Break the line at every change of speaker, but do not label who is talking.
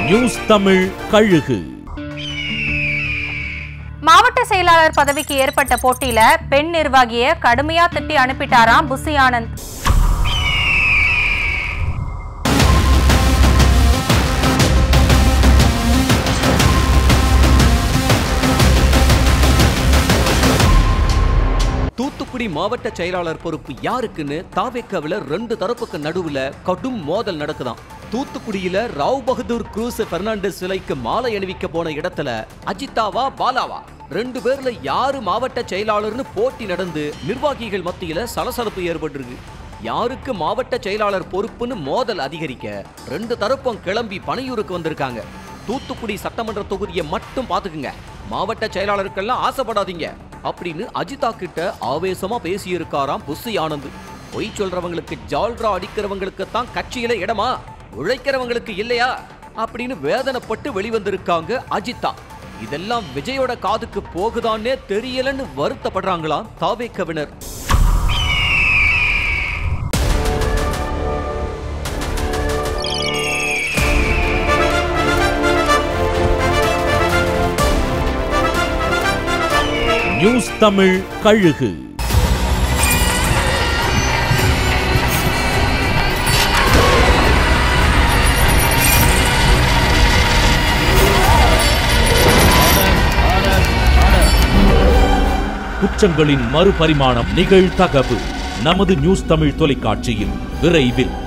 news Tamil கழுகு
மாவட்ட செயலாளர் பதவிக்கு ஏற்பட்ட போட்டியில பெண் நிர்வாகிய கடுமையா திட்டி அனுப்பிட்டாராம் புசி ஆனந்த்
தூத்துக்குடி மாவட்ட செயலாளர் பொறுப்பு யாருக்குன்னு தாவேக்காவில ரெண்டு தரப்புக்கு நடுவுல கடும் மோதல் நடக்குதாம் தூத்துக்குடியில ராவ் பகதூர் குரூஸ் பெர்னாண்டஸ் சிலைக்கு மாலை அணிவிக்க போன இடத்துல அஜிதாவா பாலாவா ரெண்டு பேர்ல யாரு மாவட்ட செயலாளர்னு போட்டி நடந்து நிர்வாகிகள் மத்தியில சலசலப்பு ஏற்பட்டிருக்கு யாருக்கு மாவட்ட செயலாளர் பொறுப்புன்னு மோதல் அதிகரிக்க ரெண்டு தரப்பும் கிளம்பி பனையூருக்கு வந்திருக்காங்க தூத்துக்குடி சட்டமன்ற தொகுதியை மட்டும் பாத்துக்குங்க மாவட்ட செயலாளருக்கெல்லாம் ஆசைப்படாதீங்க அப்படின்னு அஜிதா கிட்ட ஆவேசமா பேசியிருக்காராம் புஸ்ஸி ஆனந்த் பொய் சொல்றவங்களுக்கு ஜால்ரா அடிக்கிறவங்களுக்கு தான் கட்சியில இடமா உழைக்கிறவங்களுக்கு இல்லையா அப்படின்னு வேதனைப்பட்டு வெளிவந்திருக்காங்க அஜிதா இதெல்லாம் விஜயோட காதுக்கு போகுதான்னே தெரியலன்னு வருத்தப்படுறாங்களாம் தாவேக்கவினர்
நியூஸ் தமிழ் கழுகு குற்றங்களின் மறுபரிமாணம் நிகழ்தகவு நமது நியூஸ் தமிழ் தொலைக்காட்சியில் விரைவில்